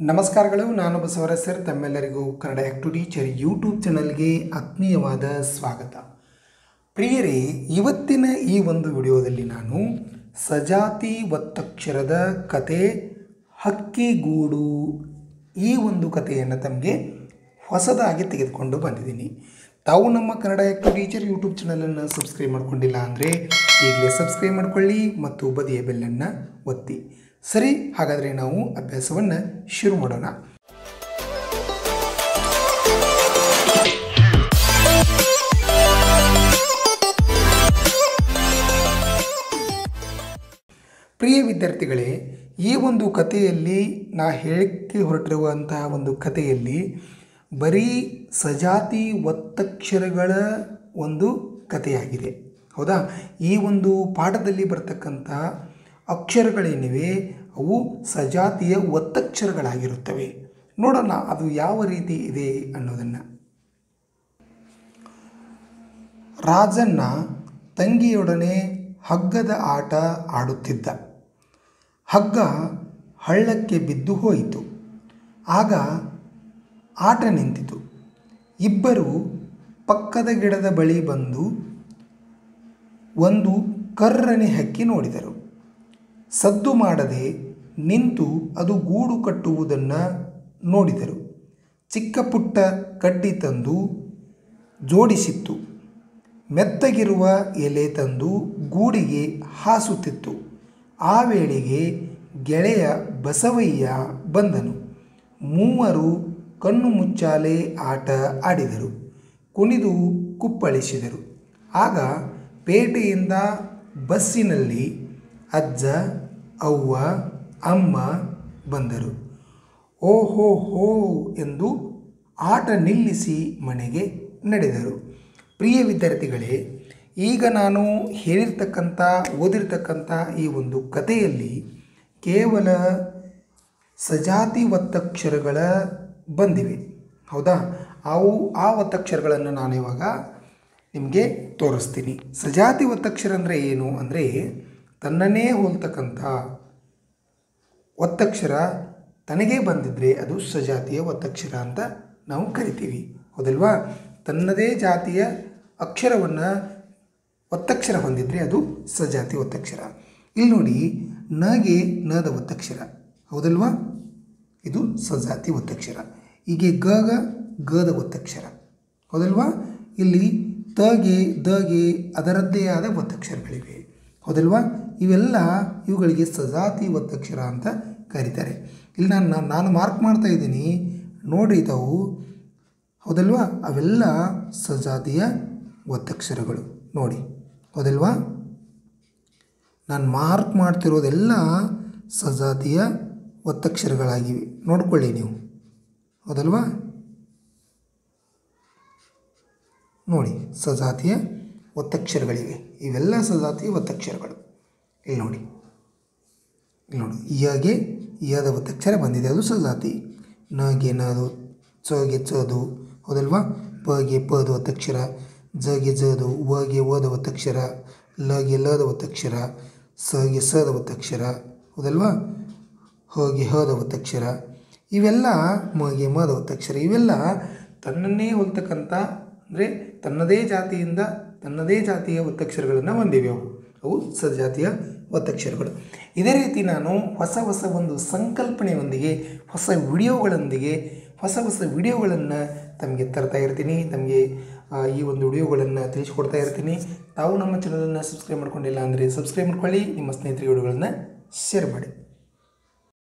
ನಮಸ್ಕಾರಗಳು ನಾನು ಬಸವರಾಜ್ ಸರ್ ತಮ್ಮೆಲ್ಲರಿಗೂ ಕನ್ನಡ ಆ್ಯಕ್ಟು ಟೀಚರ್ ಯೂಟ್ಯೂಬ್ ಚಾನಲ್ಗೆ ಆತ್ಮೀಯವಾದ ಸ್ವಾಗತ ಪ್ರಿಯರೇ ಇವತ್ತಿನ ಈ ಒಂದು ವಿಡಿಯೋದಲ್ಲಿ ನಾನು ಸಜಾತಿ ಒತ್ತಕ್ಷರದ ಕತೆ ಹಕ್ಕಿಗೂಡು ಈ ಒಂದು ಕಥೆಯನ್ನು ತಮಗೆ ಹೊಸದಾಗಿ ತೆಗೆದುಕೊಂಡು ಬಂದಿದ್ದೀನಿ ತಾವು ನಮ್ಮ ಕನ್ನಡ ಆ್ಯಕ್ಟು ಟೀಚರ್ ಯೂಟ್ಯೂಬ್ ಚಾನಲನ್ನು ಸಬ್ಸ್ಕ್ರೈಬ್ ಮಾಡ್ಕೊಂಡಿಲ್ಲ ಅಂದರೆ ಈಗಲೇ ಸಬ್ಸ್ಕ್ರೈಬ್ ಮಾಡ್ಕೊಳ್ಳಿ ಮತ್ತು ಬದಿಯ ಬೆಲ್ಲನ್ನು ಒತ್ತಿ ಸರಿ ಹಾಗಾದರೆ ನಾವು ಅಭ್ಯಾಸವನ್ನು ಶುರು ಮಾಡೋಣ ಪ್ರಿಯ ವಿದ್ಯಾರ್ಥಿಗಳೇ ಈ ಒಂದು ಕಥೆಯಲ್ಲಿ ನಾ ಹೇಳಿಕೆ ಹೊರಟಿರುವಂತಹ ಒಂದು ಕಥೆಯಲ್ಲಿ ಬರೀ ಸಜಾತಿ ಒತ್ತಕ್ಷರಗಳ ಒಂದು ಕಥೆಯಾಗಿದೆ ಹೌದಾ ಈ ಒಂದು ಪಾಠದಲ್ಲಿ ಬರ್ತಕ್ಕಂಥ ಅಕ್ಷರಗಳೇನಿವೆ ಅವು ಸಜಾತಿಯ ಒತ್ತಕ್ಷರಗಳಾಗಿರುತ್ತವೆ ನೋಡೋಣ ಅದು ಯಾವ ರೀತಿ ಇದೆ ಅನ್ನೋದನ್ನು ರಾಜಣ್ಣ ತಂಗಿಯೊಡನೆ ಹಗ್ಗದ ಆಟ ಆಡುತ್ತಿದ್ದ ಹಗ್ಗ ಹಳ್ಳಕ್ಕೆ ಬಿದ್ದು ಹೋಯಿತು ಆಗ ಆಟ ನಿಂತಿತು ಇಬ್ಬರು ಪಕ್ಕದ ಗಿಡದ ಬಳಿ ಬಂದು ಒಂದು ಕರ್ರನೆ ಹಕ್ಕಿ ನೋಡಿದರು ಸದ್ದು ಮಾಡದೆ ನಿಂತು ಅದು ಗೂಡು ಕಟ್ಟುವುದನ್ನು ನೋಡಿದರು ಚಿಕ್ಕ ಪುಟ್ಟ ಕಡ್ಡಿ ತಂದು ಜೋಡಿಸಿತ್ತು ಮೆತ್ತಗಿರುವ ಎಲೆ ತಂದು ಗೂಡಿಗೆ ಹಾಸುತ್ತಿತ್ತು ಆ ವೇಳೆಗೆ ಗೆಳೆಯ ಬಸವಯ್ಯ ಬಂದನು ಮೂವರು ಕಣ್ಣು ಮುಚ್ಚಾಲೆ ಆಟ ಆಡಿದರು ಕುಣಿದು ಕುಪ್ಪಳಿಸಿದರು ಆಗ ಪೇಟೆಯಿಂದ ಬಸ್ಸಿನಲ್ಲಿ ಅಜ್ಜ ಅವ್ವ ಅಮ್ಮ ಬಂದರು ಓಹೋ ಹೋ ಎಂದು ಆಟ ನಿಲ್ಲಿಸಿ ಮನೆಗೆ ನಡೆದರು ಪ್ರಿಯ ವಿದ್ಯಾರ್ಥಿಗಳೇ ಈಗ ನಾನು ಹೇಳಿರ್ತಕ್ಕಂಥ ಓದಿರ್ತಕ್ಕಂಥ ಈ ಒಂದು ಕಥೆಯಲ್ಲಿ ಕೇವಲ ಸಜಾತಿ ಒತ್ತಕ್ಷರಗಳ ಬಂದಿವೆ ಹೌದಾ ಅವು ಆ ಒತ್ತಕ್ಷರಗಳನ್ನು ನಾನು ಇವಾಗ ನಿಮಗೆ ತೋರಿಸ್ತೀನಿ ಸಜಾತಿ ಒತ್ತಕ್ಷರ ಅಂದರೆ ಏನು ಅಂದರೆ ತನ್ನನ್ನೇ ಹೋಲ್ತಕ್ಕಂಥ ಒತ್ತಕ್ಷರ ತನಗೇ ಬಂದಿದ್ದರೆ ಅದು ಸಜಾತಿಯ ಒತ್ತಕ್ಷರ ಅಂತ ನಾವು ಕರಿತೀವಿ ಹೌದಲ್ವಾ ತನ್ನದೇ ಜಾತಿಯ ಅಕ್ಷರವನ್ನು ಒತ್ತಕ್ಷರ ಹೊಂದಿದರೆ ಅದು ಸಜಾತಿ ಒತ್ತಕ್ಷರ ಇಲ್ಲಿ ನೋಡಿ ನಗೆ ನದ ಒತ್ತಕ್ಷರ ಹೌದಲ್ವಾ ಇದು ಸಜಾತಿ ಒತ್ತಕ್ಷರ ಹೀಗೆ ಗಗ ಗದ ಒತ್ತಕ್ಷರ ಹೌದಲ್ವಾ ಇಲ್ಲಿ ತಗೆ ದಗೆ ಅದರದ್ದೇ ಆದ ಒತ್ತಕ್ಷರಗಳಿವೆ ಹೌದಲ್ವಾ ಇವೆಲ್ಲ ಇವುಗಳಿಗೆ ಸಜಾತಿ ಒತ್ತಕ್ಷರ ಅಂತ ಕರೀತಾರೆ ಇಲ್ಲಿ ನಾನು ನಾನು ಮಾರ್ಕ್ ಮಾಡ್ತಾ ಇದ್ದೀನಿ ನೋಡಿ ತಾವು ಹೌದಲ್ವಾ ಅವೆಲ್ಲ ಸಜಾತಿಯ ಒತ್ತಕ್ಷರಗಳು ನೋಡಿ ಹೌದಲ್ವಾ ನಾನು ಮಾರ್ಕ್ ಮಾಡ್ತಿರೋದೆಲ್ಲ ಸಜಾತಿಯ ಒತ್ತಕ್ಷರಗಳಾಗಿವೆ ನೋಡ್ಕೊಳ್ಳಿ ನೀವು ಹೌದಲ್ವಾ ನೋಡಿ ಸಜಾತಿಯ ಒತ್ತಕ್ಷರಗಳಿವೆ ಇವೆಲ್ಲ ಸಜಾತಿಯ ಒತ್ತಕ್ಷರಗಳು ಇಲ್ಲಿ ನೋಡಿ ಇಲ್ಲಿ ನೋಡಿ ಯಗೆ ಯದ ಒತ್ತಕ್ಷರ ಬಂದಿದೆ ಅದು ಸಜಾತಿ ನಗೆ ನದು ಚಗೆ ಚದು ಹೌದಲ್ವಾ ಪಗೆ ಪದ ಒತ್ತಕ್ಷರ ಜಗೆ ಜದು ವಗೆ ಓದ ಒತ್ತಕ್ಷರ ಲಗೆ ಲದ ಒತ್ತಕ್ಷರ ಸಗೆ ಸದ ಒತ್ತಕ್ಷರ ಹೌದಲ್ವಾ ಹೋಗಿ ಹದ ಒತ್ತಕ್ಷರ ಇವೆಲ್ಲ ಮಗೆ ಮದ ಒತ್ತಕ್ಷರ ಇವೆಲ್ಲ ತನ್ನನ್ನೇ ಹೊಲ್ತಕ್ಕಂಥ ಅಂದರೆ ತನ್ನದೇ ಜಾತಿಯಿಂದ ತನ್ನದೇ ಜಾತಿಯ ಒತ್ತಕ್ಷರಗಳನ್ನು ಹೊಂದಿವೆ ಅವು ಅವು ಸಜಾತಿಯ ಒತ್ತಕ್ಷರಗಳು ಇದೇ ರೀತಿ ನಾನು ಹೊಸ ಹೊಸ ಒಂದು ಸಂಕಲ್ಪನೆಯೊಂದಿಗೆ ಹೊಸ ವಿಡಿಯೋಗಳೊಂದಿಗೆ ಹೊಸ ಹೊಸ ವಿಡಿಯೋಗಳನ್ನು ತಮಗೆ ತರ್ತಾ ಇರ್ತೀನಿ ತಮಗೆ ಈ ಒಂದು ವಿಡಿಯೋಗಳನ್ನು ತಿಳಿಸ್ಕೊಡ್ತಾ ಇರ್ತೀನಿ ತಾವು ನಮ್ಮ ಚಾನಲನ್ನು ಸಬ್ಸ್ಕ್ರೈಬ್ ಮಾಡ್ಕೊಂಡಿಲ್ಲ ಅಂದರೆ ಸಬ್ಸ್ಕ್ರೈಬ್ ಮಾಡ್ಕೊಳ್ಳಿ ನಿಮ್ಮ ಸ್ನೇಹಿತರಿಗೆ ವಿಡಿಯೋಗಳನ್ನು ಶೇರ್ ಮಾಡಿ